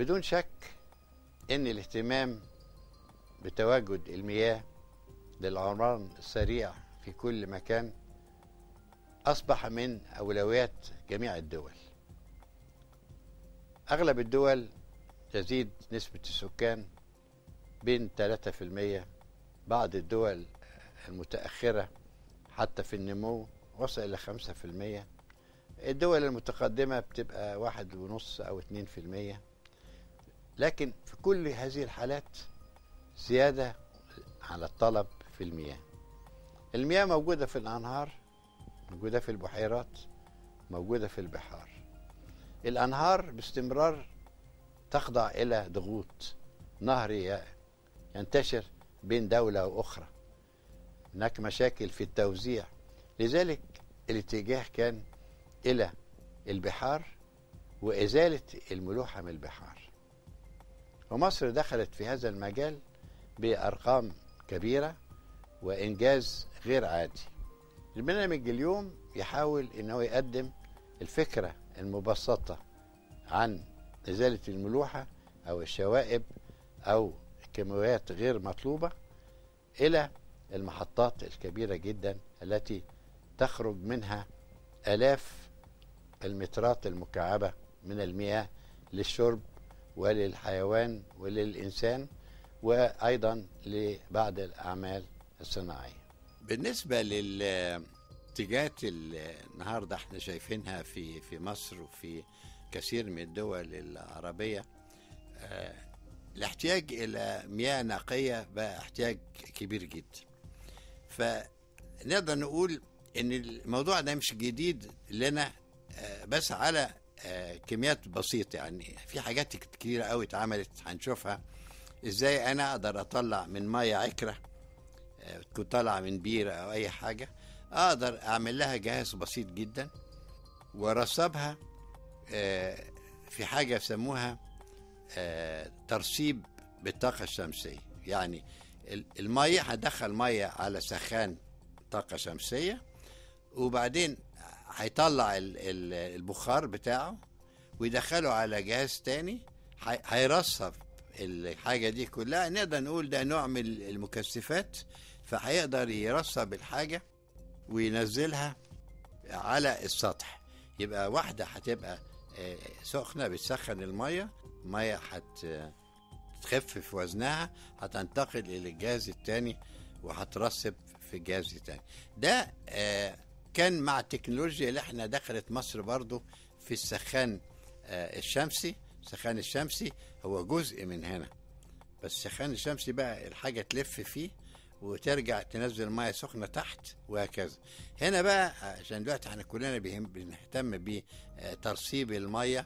بدون شك ان الاهتمام بتواجد المياه للعمران السريع في كل مكان اصبح من اولويات جميع الدول اغلب الدول تزيد نسبة السكان بين 3% بعض الدول المتأخرة حتى في النمو وصل إلى 5% الدول المتقدمة بتبقى واحد ونص أو اتنين في المية لكن في كل هذه الحالات زيادة على الطلب في المياه المياه موجودة في الأنهار موجودة في البحيرات موجودة في البحار الأنهار باستمرار تخضع إلى ضغوط نهر ينتشر بين دولة وأخرى هناك مشاكل في التوزيع لذلك الاتجاه كان إلى البحار وإزالة الملوحة من البحار ومصر دخلت في هذا المجال بأرقام كبيرة وإنجاز غير عادي البرنامج اليوم يحاول أنه يقدم الفكرة المبسطة عن إزالة الملوحة أو الشوائب أو كيماويات غير مطلوبة إلى المحطات الكبيرة جدا التي تخرج منها آلاف المترات المكعبة من المياه للشرب وللحيوان وللإنسان وأيضا لبعض الأعمال الصناعية بالنسبة للاتجاهات النهاردة احنا شايفينها في في مصر وفي كثير من الدول العربية آه، الاحتياج إلى مياه نقية بقى احتياج كبير جدا فنقدر نقول ان الموضوع ده مش جديد لنا آه، بس على آه، كميات بسيطة يعني في حاجات كتيرة قوي اتعملت هنشوفها ازاي انا اقدر اطلع من مية عكرة آه، تكون طالعة من بيرة او اي حاجة اقدر اعمل لها جهاز بسيط جدا وارصبها آه، في حاجة يسموها آه، ترسيب بالطاقة الشمسية يعني ال- المية هدخل مية على سخان طاقة شمسية وبعدين هيطلع ال- ال- البخار بتاعه ويدخله على جهاز تاني هي- هيرصف الحاجة دي كلها نقدر نقول ده نوع من المكثفات فهيقدر يرصب الحاجة وينزلها على السطح يبقى واحدة هتبقى آه، سخنة بتسخن المية المية هت تخفف وزنها هتنتقل إلى الجهاز التاني وهترسب في الجهاز التاني ده آه، كان مع التكنولوجيا اللي احنا دخلت مصر برضو في السخان آه، الشمسي السخان الشمسي هو جزء من هنا بس السخان الشمسي بقى الحاجة تلف فيه وترجع تنزل ميه سخنه تحت وهكذا هنا بقى عشان دلوقتي احنا كلنا بيهم- بنهتم بترسيب الميه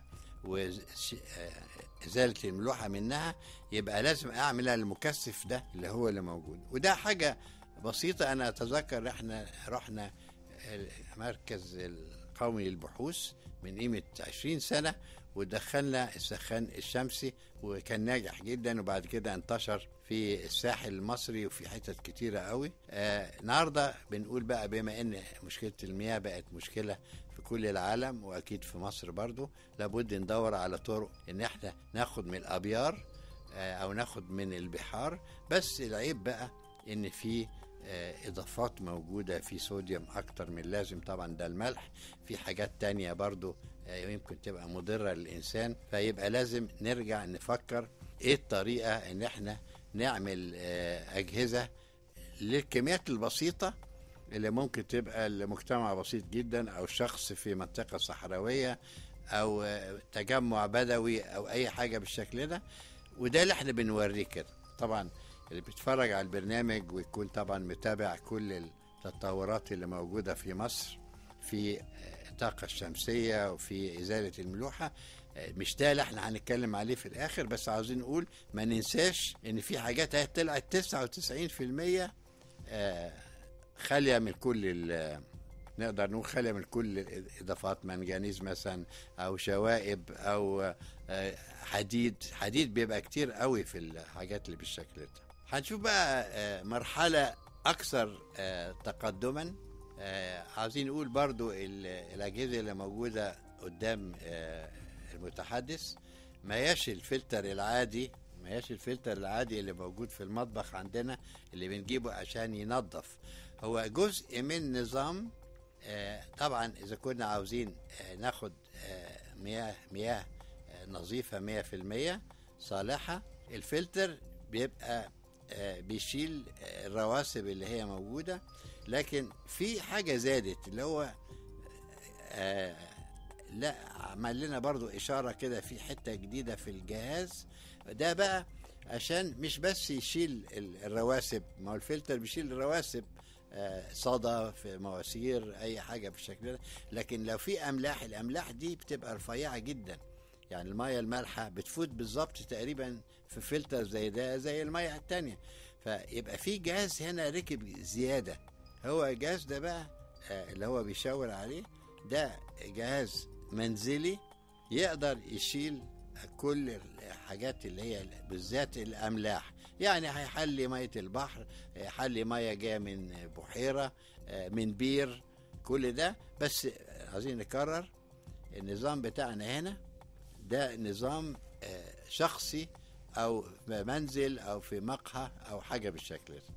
وازاله الملوحه منها يبقى لازم اعمل المكثف ده اللي هو اللي موجود وده حاجه بسيطه انا اتذكر احنا رحنا المركز القومي للبحوث من قيمه 20 سنه ودخلنا السخان الشمسي وكان ناجح جدا وبعد كده انتشر في الساحل المصري وفي حتت كتيرة قوي آه النهاردة بنقول بقى بما ان مشكلة المياه بقت مشكلة في كل العالم واكيد في مصر برضو لابد ندور على طرق ان احنا ناخد من الابيار آه او ناخد من البحار بس العيب بقى ان في آه، اضافات موجوده في صوديوم اكتر من اللازم طبعا ده الملح في حاجات تانية برضو آه، يمكن تبقى مضره للانسان فيبقى لازم نرجع نفكر ايه الطريقه ان احنا نعمل آه، اجهزه للكميات البسيطه اللي ممكن تبقى لمجتمع بسيط جدا او شخص في منطقه صحراويه او آه، تجمع بدوي او اي حاجه بالشكل ده وده اللي احنا بنوريه كده طبعا اللي بيتفرج على البرنامج ويكون طبعا متابع كل التطورات اللي موجوده في مصر في الطاقه الشمسيه وفي ازاله الملوحه آه، مش ده اللي احنا هنتكلم عليه في الاخر بس عاوزين نقول ما ننساش ان في حاجات اهي طلعت 99% آه، خاليه من كل ال- نقدر نقول خاليه من كل الاضافات منجنيز مثلا او شوائب او آه، حديد حديد بيبقى كتير قوي في الحاجات اللي بالشكل ده هنشوف بقى آه، مرحله اكثر آه، تقدما آه، عاوزين نقول برضو ال- الاجهزه اللي موجوده قدام آه، المتحدث ما هياش الفلتر العادي ما هياش الفلتر العادي اللي موجود في المطبخ عندنا اللي بنجيبه عشان ينظف هو جزء من نظام آه، طبعا اذا كنا عاوزين آه، ناخد آه، مياه مياه آه، نظيفة مية في المية صالحة الفلتر بيبقى آه، بيشيل آه، الرواسب اللي هي موجودة لكن في حاجة زادت اللي هو آه، لا عمل لنا برضو إشارة كده في حتة جديدة في الجهاز ده بقى عشان مش بس يشيل ال- الرواسب ما هو الفلتر بيشيل الرواسب آه، صدى في مواسير اي حاجه بالشكل ده لكن لو في املاح الاملاح دي بتبقى رفيعه جدا يعني الميه المالحه بتفوت بالظبط تقريبا في فلتر زي ده زي الميه التانية فيبقى في جهاز هنا ركب زياده هو الجهاز ده بقى آه، اللي هو بيشاور عليه ده جهاز منزلي يقدر يشيل كل الحاجات اللي هي بالذات الاملاح يعني هيحلي ميه البحر هيحلي ميه جايه من بحيره آه، من بير كل ده بس عايزين نكرر النظام بتاعنا هنا ده نظام آه، شخصي او في منزل او في مقهى او حاجه بالشكل ده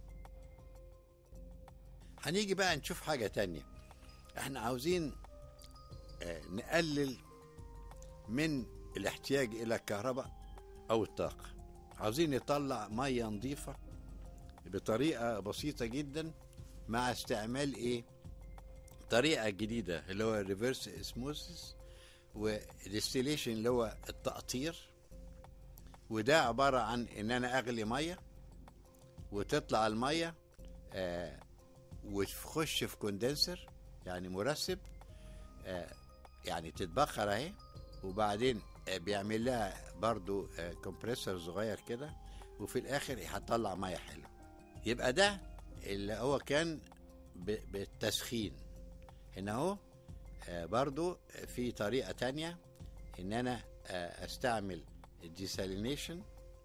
هنيجي بقى نشوف حاجه تانية احنا عاوزين آه، نقلل من الاحتياج الى الكهرباء او الطاقه عاوزين نطلع ميه نظيفه بطريقه بسيطه جدا مع استعمال ايه طريقه جديده اللي هو الريفرس اسموسيس وديستيليشن اللي هو التقطير وده عباره عن ان انا اغلي ميه وتطلع الميه آه وتخش في كوندنسر يعني مرسب آه يعني تتبخر اهي وبعدين آه، بيعمل لها برضو آه، كومبريسور صغير كده وفي الاخر هتطلع ميه حلوه يبقى ده اللي هو كان ب- بالتسخين هنا اهو آه، برضو في طريقه تانية ان انا آه، استعمل الديسالينيشن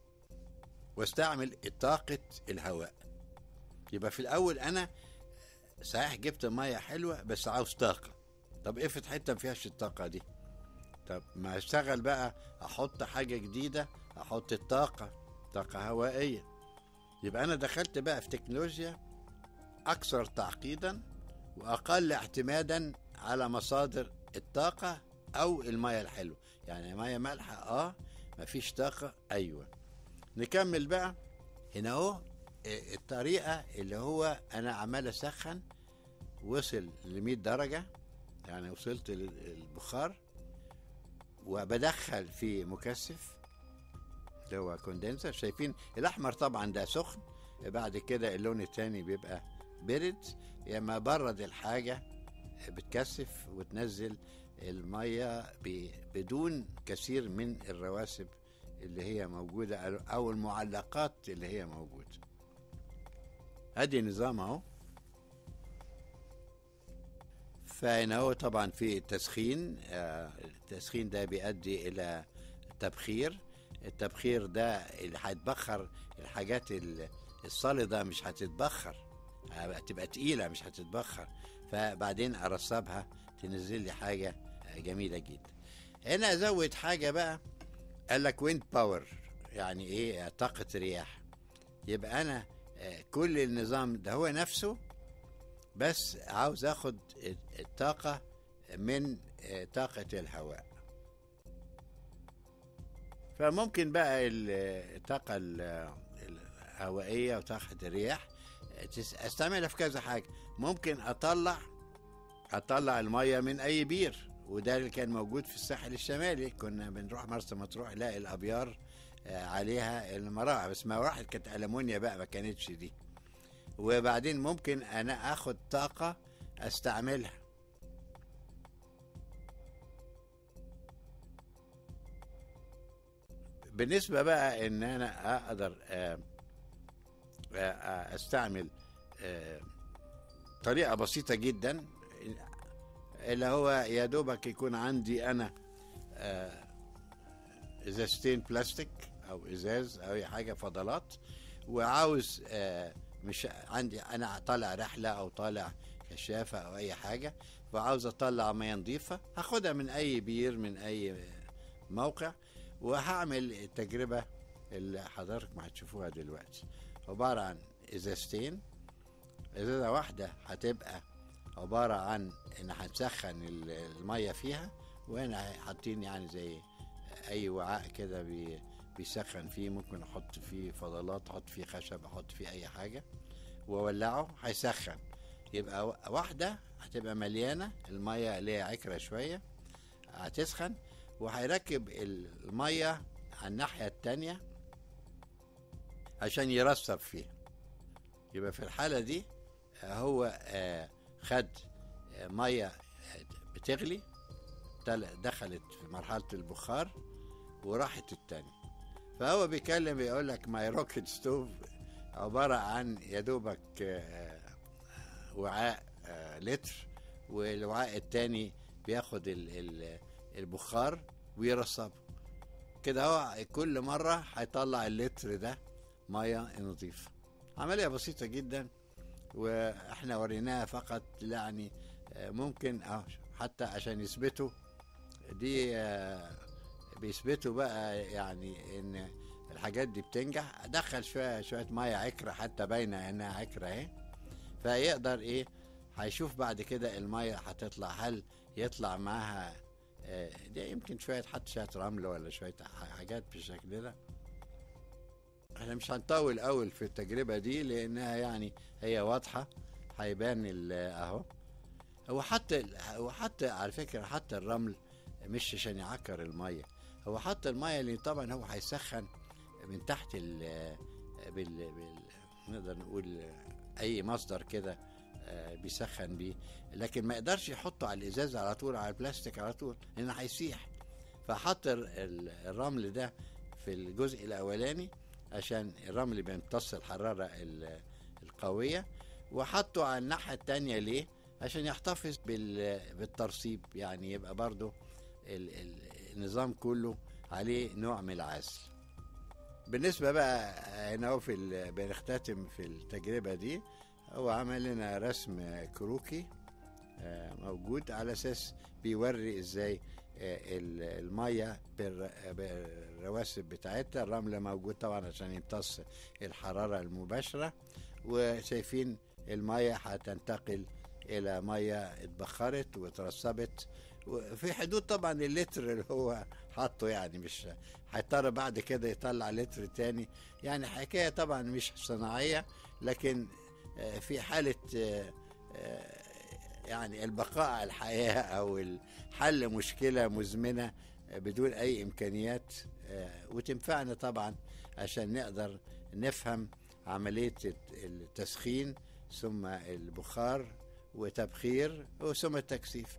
واستعمل طاقه الهواء يبقى في الاول انا صحيح جبت ميه حلوه بس عاوز طاقه طب افرض حته ما فيهاش الطاقه دي طب ما اشتغل بقى احط حاجه جديده احط الطاقه طاقه هوائيه يبقى انا دخلت بقى في تكنولوجيا اكثر تعقيدا واقل اعتمادا على مصادر الطاقه او الميه الحلوه يعني ميه مالحه اه مفيش طاقه ايوه نكمل بقى هنا اهو إيه، الطريقه اللي هو انا عمال اسخن وصل ل 100 درجه يعني وصلت للبخار وبدخل في مكثف اللي هو كوندنسر شايفين الاحمر طبعا ده سخن بعد كده اللون التاني بيبقى برد لما برد الحاجه بتكثف وتنزل الميه ب- بدون كثير من الرواسب اللي هي موجوده او المعلقات اللي هي موجوده ادي نظام اهو فهنا هو طبعا في تسخين آه، التسخين ده بيؤدي الى تبخير التبخير ده اللي هيتبخر الحاجات ال- الصلدة مش هتتبخر هتبقى تقيلة مش هتتبخر فبعدين أرصبها تنزل لي حاجة جميلة جدا هنا أزود حاجة بقى قال لك ويند باور يعني إيه طاقة رياح يبقى أنا آه، كل النظام ده هو نفسه بس عاوز اخد الطاقة من آه، طاقة الهواء فممكن بقى ال- الطاقة ال- الهوائية وطاقة الرياح آه، تس- استعملها في كذا حاجة ممكن اطلع اطلع المية من اي بير وده اللي كان موجود في الساحل الشمالي كنا بنروح مرسى مطروح نلاقي الابيار آه، عليها المراعي بس مراحل كانت المونيا بقى ما كانتش دي وبعدين ممكن انا اخد طاقة استعملها بالنسبة بقى ان انا اقدر آه، آه، آه، استعمل آه، طريقة بسيطة جدا اللي هو يا دوبك يكون عندي انا آه، ازازتين بلاستيك او ازاز او اي حاجه فضلات وعاوز آه، مش عندي انا طالع رحله او طالع كشافه او اي حاجه وعاوز اطلع ميه نظيفه هاخدها من اي بير من اي موقع وهعمل التجربة اللي حضرتك ما هتشوفوها دلوقتي عبارة عن ازازتين ازازة واحدة هتبقى عبارة عن ان هنسخن ال- المية فيها وهنا حاطين يعني زي اي وعاء كده بي بيسخن فيه ممكن احط فيه فضلات احط فيه خشب احط فيه اي حاجة واولعه هيسخن يبقى وا- واحدة هتبقى مليانة المية ليها عكرة شوية هتسخن وهيركب المية على الناحية التانية عشان يرسب فيها يبقى في الحالة دي آه، هو آه، خد آه، مية آه، بتغلي تل- دخلت في مرحلة البخار وراحت التانية فهو بيتكلم بيقول لك ماي روكيت ستوف عبارة عن يا دوبك آه، وعاء آه، لتر والوعاء التاني بياخد ال- ال- البخار ويرصبه كده هو كل مرة هيطلع اللتر ده مية نظيفة عملية بسيطة جدا واحنا وريناها فقط يعني آه، ممكن اه حتى عشان يثبتوا دي آه، بيثبتوا بقى يعني ان الحاجات دي بتنجح دخل شويه شويه ميه عكره حتى باينه انها عكره اهي فيقدر ايه هيشوف بعد كده الميه هتطلع هل يطلع معاها آه، دي يمكن شويه حتى شويه رمل ولا شويه ح- حاجات بالشكل ده احنا مش هنطول قوي في التجربه دي لانها يعني هي واضحه هيبان ال- اهو هو حتى ال- هو حتى على فكره حتى الرمل مش عشان يعكر الميه هو حتى الميه اللي طبعا هو هيسخن من تحت ال بال, بال نقدر نقول اي مصدر كده آه، بيسخن بيه لكن ما يقدرش يحطه على الازاز على طول على البلاستيك على طول لانه هيسيح فحط ال- ال- الرمل ده في الجزء الاولاني عشان الرمل بيمتص الحراره ال- القويه وحطه على الناحيه التانية ليه عشان يحتفظ بال- بالترسيب يعني يبقى برضه ال- ال- النظام كله عليه نوع من العزل بالنسبة بقى هنا هو في ال- بنختتم في التجربة دي هو عمل لنا رسم كروكي آه، موجود على اساس بيوري ازاي آه، ال- الميه بالر- بالرواسب بتاعتها الرمله موجود طبعا عشان يمتص الحراره المباشره وشايفين الميه هتنتقل الى ميه اتبخرت واترسبت وفي حدود طبعا اللتر اللي هو حاطه يعني مش هيضطر بعد كده يطلع لتر تاني يعني حكايه طبعا مش صناعيه لكن آه، في حاله آه، آه، يعني البقاء على الحياه او حل مشكله مزمنه بدون اي امكانيات آه، وتنفعنا طبعا عشان نقدر نفهم عمليه التسخين ثم البخار وتبخير وثم التكثيف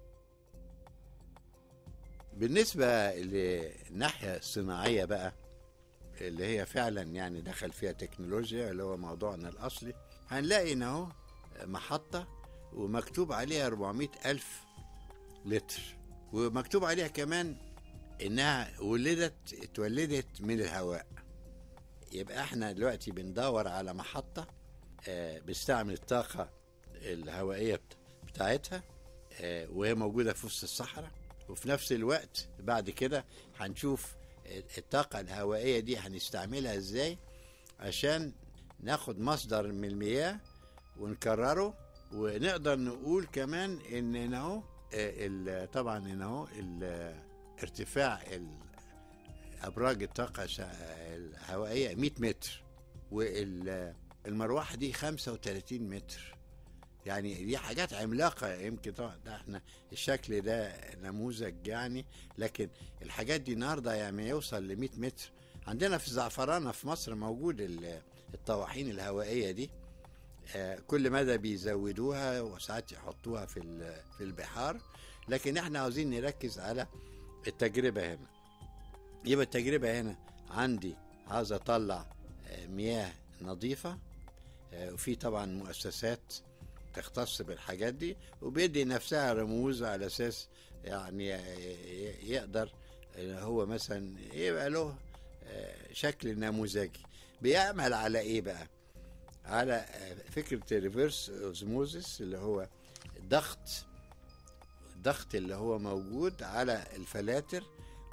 بالنسبة للناحية الصناعية بقى اللي هي فعلا يعني دخل فيها تكنولوجيا اللي هو موضوعنا الأصلي هنلاقي إن أهو محطة ومكتوب عليها 400 ألف لتر ومكتوب عليها كمان إنها ولدت اتولدت من الهواء يبقى احنا دلوقتي بندور على محطة آه، بتستعمل الطاقة الهوائية بت- بتاعتها آه، وهي موجودة في وسط الصحراء وفي نفس الوقت بعد كده هنشوف الطاقة الهوائية دي هنستعملها ازاي عشان ناخد مصدر من المياه ونكرره ونقدر نقول كمان ان هنا اهو آه، ال- طبعا هنا اهو ال- ارتفاع ال- ابراج الطاقة شا- الهوائية 100 متر والمروحة دي 35 متر يعني دي حاجات عملاقة يمكن طبعا ده احنا الشكل ده نموذج يعني لكن الحاجات دي النهارده يعني يوصل ل 100 متر عندنا في زعفرانة في مصر موجود ال- الطواحين الهوائية دي آه، كل مدى بيزودوها وساعات يحطوها في ال- في البحار لكن احنا عاوزين نركز على التجربة هنا يبقى التجربة هنا عندي عاوز اطلع آه، مياه نظيفة آه، وفي طبعا مؤسسات تختص بالحاجات دي وبيدي نفسها رموز على اساس يعني ي- يقدر إن هو مثلا يبقى له آه، شكل نموذجي بيعمل على ايه بقى على آه، فكره ريفرس اوزموزيس اللي هو ضغط الضغط اللي هو موجود على الفلاتر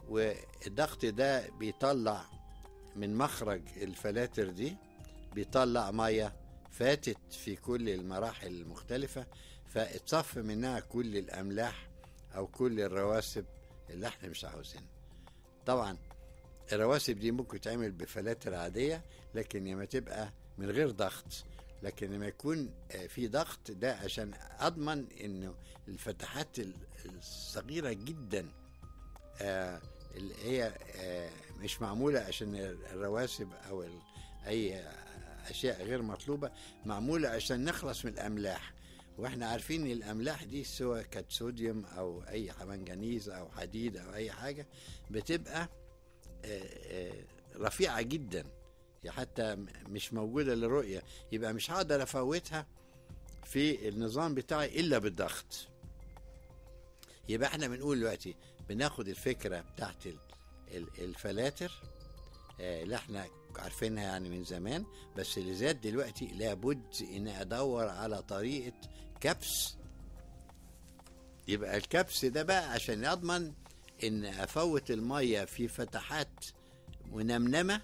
والضغط ده بيطلع من مخرج الفلاتر دي بيطلع ميه فاتت في كل المراحل المختلفة فاتصف منها كل الأملاح أو كل الرواسب اللي احنا مش عاوزينها طبعا الرواسب دي ممكن تعمل بفلاتر عادية لكن لما تبقى من غير ضغط لكن لما يكون آه، في ضغط ده عشان أضمن إنه الفتحات ال- الصغيرة جدا آه، اللي هي آه، مش معمولة عشان الرواسب أو ال- أي أشياء غير مطلوبة معمولة عشان نخلص من الأملاح واحنا عارفين ان الاملاح دي سواء كانت صوديوم او اي منجنيز او حديد او اي حاجه بتبقى آه، آه، رفيعه جدا يعني حتى م- مش موجوده للرؤيه يبقى مش هقدر افوتها في النظام بتاعي الا بالضغط يبقى احنا بنقول دلوقتي بناخد الفكره بتاعت ال- ال- الفلاتر آه، اللي احنا عارفينها يعني من زمان بس اللي زاد دلوقتي لابد ان ادور على طريقه كبس يبقى الكبس ده بقى عشان اضمن ان افوت الميه في فتحات منمنمه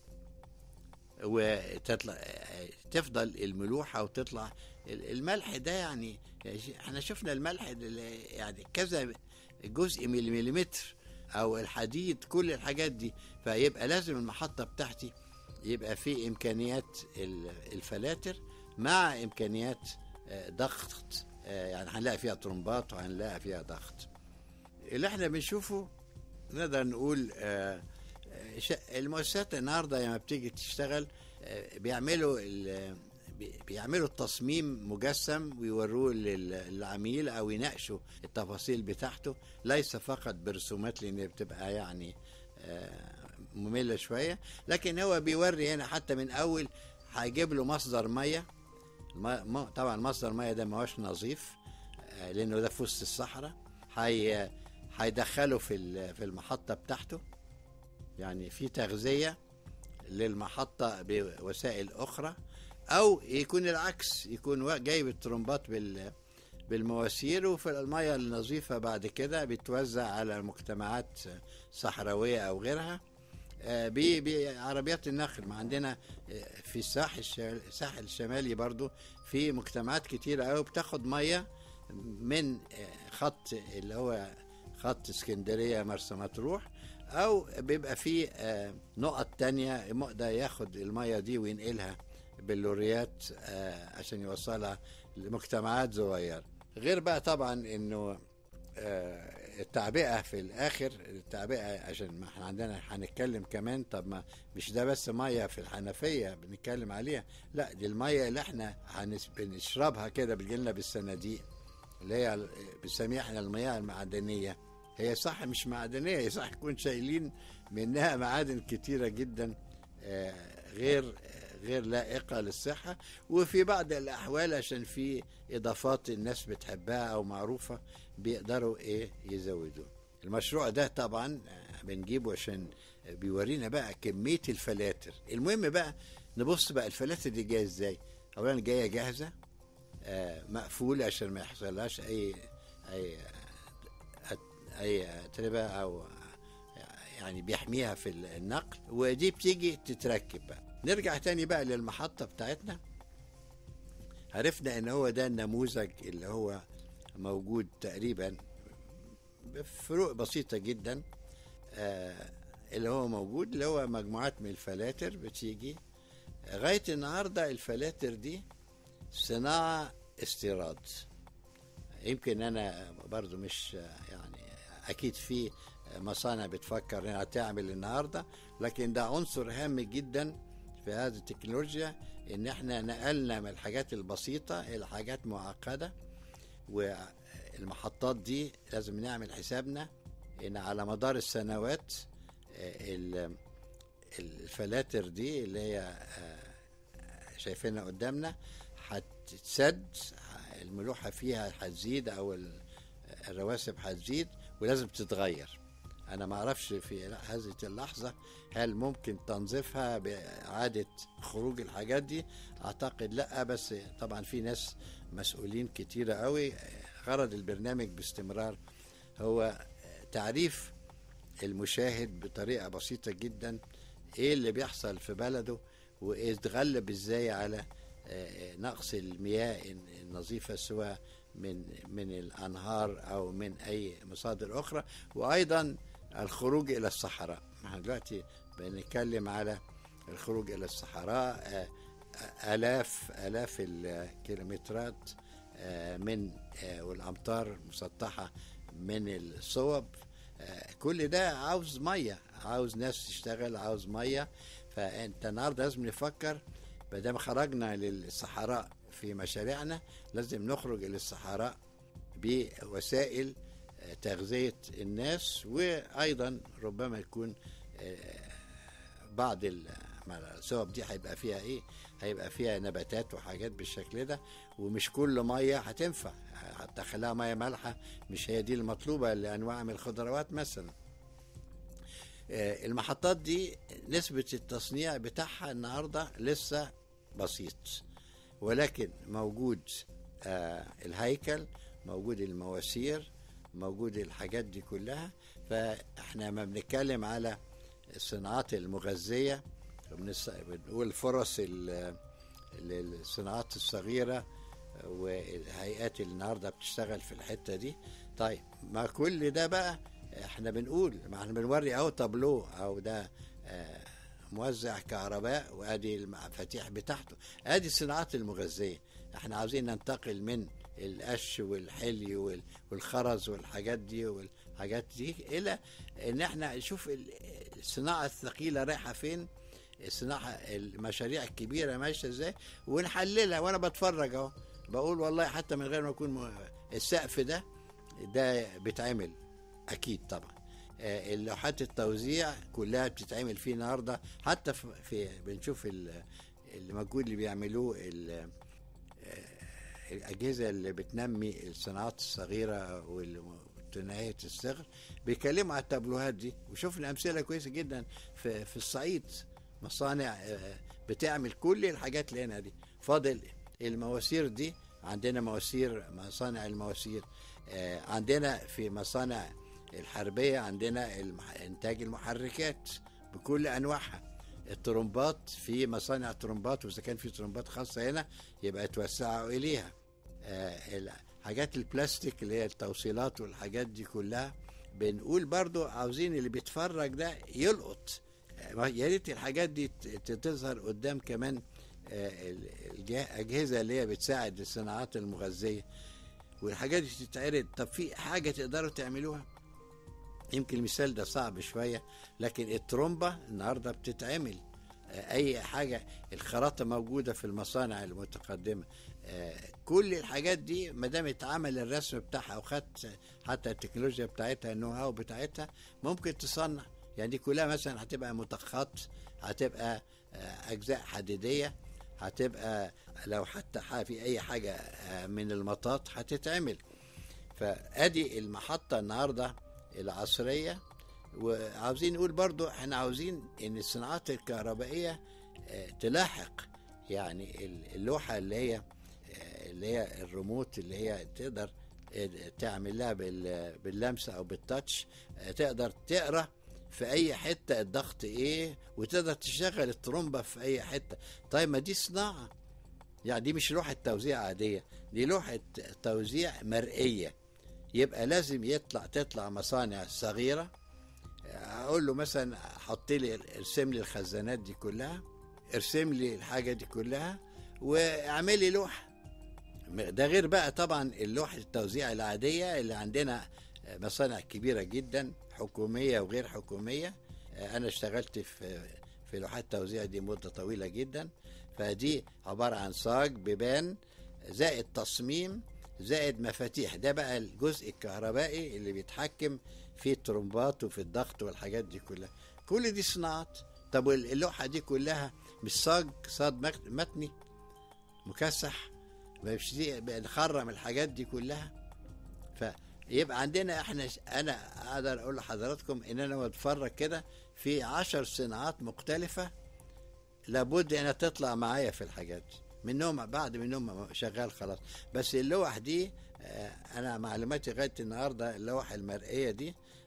وتطلع تفضل الملوحه وتطلع الملح ده يعني احنا شفنا الملح ده يعني كذا جزء من المليمتر او الحديد كل الحاجات دي فيبقى لازم المحطه بتاعتي يبقى في امكانيات ال- الفلاتر مع امكانيات آه، ضغط آه، يعني هنلاقي فيها طرمبات وهنلاقي فيها ضغط اللي احنا بنشوفه نقدر نقول آه، آه، ش- المؤسسات النهارده لما بتيجي تشتغل آه، بيعملوا ال- بي- بيعملوا التصميم مجسم ويوروه لل- للعميل او يناقشوا التفاصيل بتاعته ليس فقط برسومات لان بتبقى يعني آه، ممله شويه لكن هو بيوري هنا حتى من اول هيجيب له مصدر ميه الم- م- طبعا مصدر الميه ده ما هوش نظيف آه، لانه ده في وسط الصحراء هي هيدخله في ال- في المحطه بتاعته يعني في تغذيه للمحطه بوسائل اخرى او يكون العكس يكون وا- جايب الترمبات بال بالمواسير وفي الميه النظيفه بعد كده بتوزع على مجتمعات صحراويه او غيرها آه، ب- بعربيات النقل ما عندنا آه، في الساحل الشمال- الساحل الشمالي برضو في مجتمعات كتيرة قوي بتاخد مية من آه، خط اللي هو خط اسكندرية مرسى مطروح أو بيبقى في آه، نقط تانية ده ياخد المية دي وينقلها باللوريات آه، عشان يوصلها لمجتمعات صغيرة غير بقى طبعا انه آه، التعبئة في الآخر التعبئة عشان ما احنا عندنا هنتكلم كمان طب ما مش ده بس مية في الحنفية بنتكلم عليها لا دي المية اللي احنا هنس- بنشربها كده بتجيلنا بالصناديق اللي هي ال- بنسميها احنا المياه المعدنية هي صح مش معدنية هي صح يكون شايلين منها معادن كتيرة جدا آه، غير آه، غير لائقة للصحة وفي بعض الأحوال عشان في إضافات الناس بتحبها أو معروفة بيقدروا إيه يزودوا المشروع ده طبعا آه، بنجيبه عشان بيورينا بقى كمية الفلاتر المهم بقى نبص بقى الفلاتر دي جاية ازاي اولا جاية جاهزة آه، مقفولة عشان ما يحصلهاش اي اي اي تربة او يعني بيحميها في النقل ودي بتيجي تتركب بقى نرجع تاني بقى للمحطة بتاعتنا عرفنا ان هو ده النموذج اللي هو موجود تقريبا بفروق بسيطة جدا آه، اللي هو موجود اللي هو مجموعات من الفلاتر بتيجي لغاية النهاردة الفلاتر دي صناعة استيراد يمكن أنا برضو مش يعني أكيد في مصانع بتفكر إنها تعمل النهاردة لكن ده عنصر هام جدا في هذه التكنولوجيا إن إحنا نقلنا من الحاجات البسيطة إلى حاجات معقدة والمحطات دي لازم نعمل حسابنا ان على مدار السنوات آه، ال- الفلاتر دي اللي هي آه، شايفينها قدامنا هتتسد الملوحة فيها هتزيد او ال- الرواسب هتزيد ولازم تتغير انا ما اعرفش في هذه اللحظة هل ممكن تنظيفها باعادة خروج الحاجات دي اعتقد لا بس طبعا في ناس مسؤولين كتيرة قوي غرض البرنامج باستمرار هو تعريف المشاهد بطريقة بسيطة جدا ايه اللي بيحصل في بلده ويتغلب ازاي على آه، نقص المياه النظيفة سواء من من الانهار او من اي مصادر اخرى وايضا الخروج الى الصحراء احنا دلوقتي بنتكلم على الخروج الى الصحراء آه، آه، الاف الاف الكيلومترات آه، من آه، والامطار مسطحه من الصوب آه، كل ده عاوز ميه عاوز ناس تشتغل عاوز ميه فانت النهارده لازم نفكر ما دام خرجنا للصحراء في مشاريعنا لازم نخرج الى الصحراء بوسائل آه، تغذيه الناس وايضا ربما يكون آه، بعض ال- ما الصوب دي هيبقى فيها ايه هيبقى فيها نباتات وحاجات بالشكل ده ومش كل ميه هتنفع حتى خلاها ميه مالحه مش هي دي المطلوبه لانواع من الخضروات مثلا آه، المحطات دي نسبة التصنيع بتاعها النهاردة لسه بسيط ولكن موجود آه، الهيكل موجود المواسير موجود الحاجات دي كلها فاحنا ما بنتكلم على الصناعات المغذية بنص- بنقول فرص ال- للصناعات الصغيرة والهيئات اللي النهارده بتشتغل في الحته دي طيب ما كل ده بقى احنا بنقول ما احنا بنوري اهو تابلو او ده آه، موزع كهرباء وادي المفاتيح بتاعته ادي الصناعات المغذيه احنا عاوزين ننتقل من القش والحلي وال- والخرز والحاجات دي والحاجات دي الى ان احنا نشوف ال- الصناعه الثقيله رايحه فين الصناعه المشاريع الكبيره ماشيه ازاي ونحللها وانا بتفرج اهو بقول والله حتى من غير ما يكون م- السقف ده ده بيتعمل اكيد طبعا آه، اللوحات التوزيع كلها بتتعمل فيه النهارده حتى في, في بنشوف ال- المجهود اللي بيعملوه ال- آه، الاجهزه اللي بتنمي الصناعات الصغيره وثنائيه الصغر بيتكلموا على التابلوهات دي وشفنا امثله كويسه جدا في في الصعيد مصانع آه، بتعمل كل الحاجات اللي هنا دي فاضل المواسير دي عندنا مواسير مصانع المواسير آه، عندنا في مصانع الحربية عندنا المح- إنتاج المحركات بكل أنواعها الطرمبات في مصانع طرمبات وإذا كان في طرمبات خاصة هنا يبقى توسعوا إليها آه، حاجات البلاستيك اللي هي التوصيلات والحاجات دي كلها بنقول برضو عاوزين اللي بيتفرج ده يلقط آه، يا ريت الحاجات دي ت- ت- تظهر قدام كمان آه، ال- الجه- الأجهزة اللي هي بتساعد الصناعات المغذية والحاجات دي تتعرض طب في حاجة تقدروا تعملوها يمكن المثال ده صعب شوية لكن الترومبة النهاردة بتتعمل آه، أي حاجة الخراطة موجودة في المصانع المتقدمة آه، كل الحاجات دي ما دام اتعمل الرسم بتاعها وخدت حتى التكنولوجيا بتاعتها النو هاو بتاعتها ممكن تصنع يعني دي كلها مثلا هتبقى متخط هتبقى آه، أجزاء حديدية هتبقى لو حتى ح- في أي حاجة آه، من المطاط هتتعمل فادي المحطة النهاردة العصرية وعاوزين نقول برضو احنا عاوزين ان الصناعات الكهربائية آه، تلاحق يعني ال- اللوحة اللي هي آه، اللي هي الريموت اللي هي تقدر آه، تعمل لها بال- باللمسة او بالتاتش آه، تقدر تقرا في اي حتة الضغط ايه وتقدر تشغل الترومبة في اي حتة طيب ما دي صناعة يعني دي مش لوحة توزيع عادية دي لوحة توزيع مرئية يبقى لازم يطلع تطلع مصانع صغيرة اقول له مثلا حط لي ارسم لي الخزانات دي كلها ارسم لي الحاجة دي كلها واعمل لي لوحة ده غير بقى طبعا اللوحة التوزيع العادية اللي عندنا مصانع كبيرة جدا حكومية وغير حكومية أنا اشتغلت في في لوحات توزيع دي مدة طويلة جدا فدي عبارة عن صاج بيبان زائد تصميم زائد مفاتيح ده بقى الجزء الكهربائي اللي بيتحكم في الترمبات وفي الضغط والحاجات دي كلها كل دي صناعات طب اللوحة دي كلها مش صاج صاج مك- متني مكسح مش دي نخرم الحاجات دي كلها فيبقى عندنا احنا انا اقدر اقول لحضراتكم ان انا بتفرج كده في عشر صناعات مختلفة لابد انها تطلع معايا في الحاجات دي منهم بعد منهم شغال خلاص بس اللوح دي آه، انا معلوماتي لغايه النهارده اللوح المرئيه دي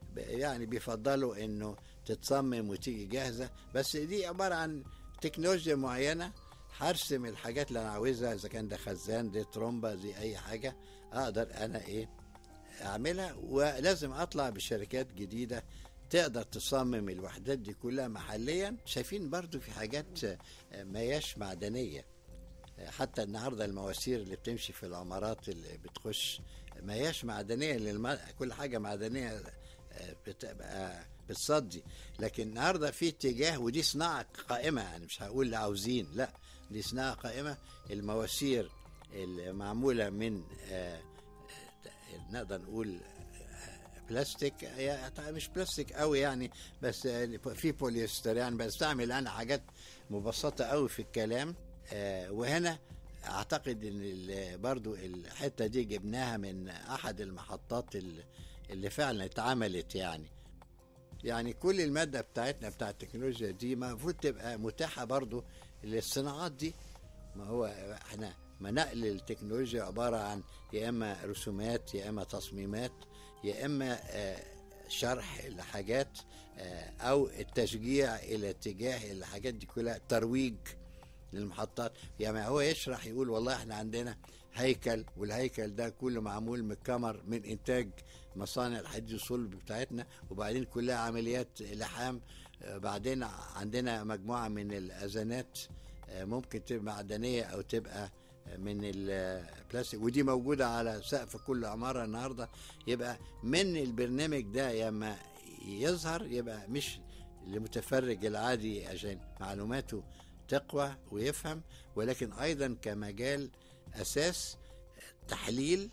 ب- يعني بيفضلوا انه تتصمم وتيجي جاهزه بس دي عباره عن تكنولوجيا معينه هرسم الحاجات اللي انا عاوزها اذا كان ده خزان دي ترومبه دي اي حاجه اقدر انا ايه اعملها ولازم اطلع بشركات جديده تقدر تصمم الوحدات دي كلها محليا شايفين برضو في حاجات آه، ما هياش معدنيه آه، حتى النهارده المواسير اللي بتمشي في العمارات اللي بتخش ما هياش معدنيه للم... كل حاجه معدنيه آه، بتبقى بتصدي لكن النهارده في اتجاه ودي صناعه قائمه يعني مش هقول عاوزين لا دي صناعه قائمه المواسير المعموله من آه، آه، نقدر نقول آه، بلاستيك هي مش بلاستيك قوي يعني بس آه، في بوليستر يعني بستعمل انا حاجات مبسطه قوي في الكلام آه، وهنا اعتقد ان ال- برضو الحته دي جبناها من احد المحطات ال- اللي فعلا اتعملت يعني يعني كل المادة بتاعتنا بتاع التكنولوجيا دي المفروض تبقى متاحة برضو للصناعات دي ما هو احنا ما نقل التكنولوجيا عبارة عن يا إما رسومات يا إما تصميمات يا إما آه، شرح لحاجات آه، أو التشجيع إلى اتجاه الحاجات دي كلها ترويج للمحطات يعني هو يشرح يقول والله احنا عندنا هيكل والهيكل ده كله معمول من كمر من انتاج مصانع الحديد الصلب بتاعتنا وبعدين كلها عمليات لحام آه، بعدين عندنا مجموعة من الأذانات آه، ممكن تبقى معدنية أو تبقى من البلاستيك ودي موجودة على سقف كل عمارة النهاردة يبقى من البرنامج ده لما يظهر يبقى مش لمتفرج العادي عشان معلوماته تقوى ويفهم ولكن أيضا كمجال أساس تحليل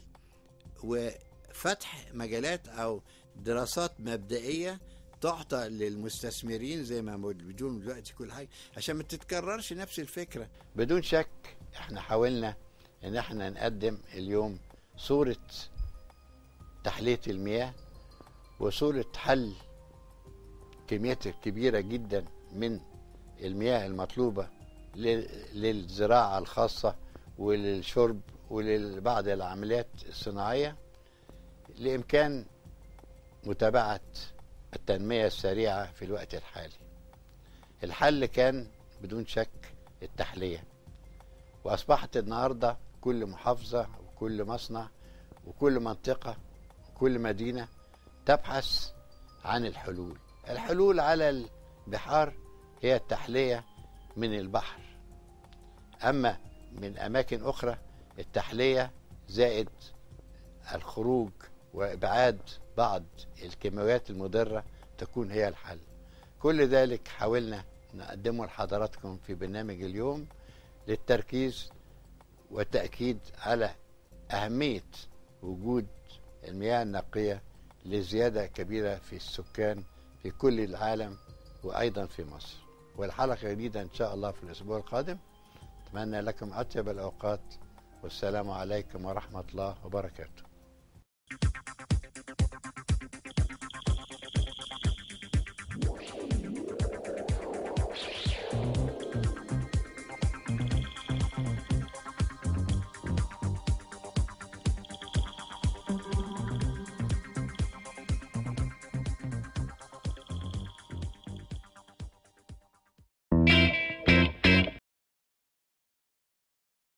وفتح مجالات أو دراسات مبدئية تعطى للمستثمرين زي ما موجودين دلوقتي كل حاجة عشان ما تتكررش نفس الفكرة بدون شك احنا حاولنا ان احنا نقدم اليوم صورة تحلية المياه وصورة حل كميات كبيرة جدا من المياه المطلوبة لل- للزراعة الخاصة وللشرب ولبعض العمليات الصناعية لإمكان متابعة التنمية السريعة في الوقت الحالي الحل كان بدون شك التحلية وأصبحت النهاردة كل محافظة وكل مصنع وكل منطقة وكل مدينة تبحث عن الحلول الحلول على البحار هي التحلية من البحر أما من أماكن أخرى التحلية زائد الخروج وإبعاد بعض الكيماويات المضرة تكون هي الحل كل ذلك حاولنا نقدمه لحضراتكم في برنامج اليوم للتركيز والتأكيد على أهمية وجود المياه النقية لزيادة كبيرة في السكان في كل العالم وأيضا في مصر والحلقة جديدة إن شاء الله في الأسبوع القادم أتمنى لكم أطيب الأوقات والسلام عليكم ورحمة الله وبركاته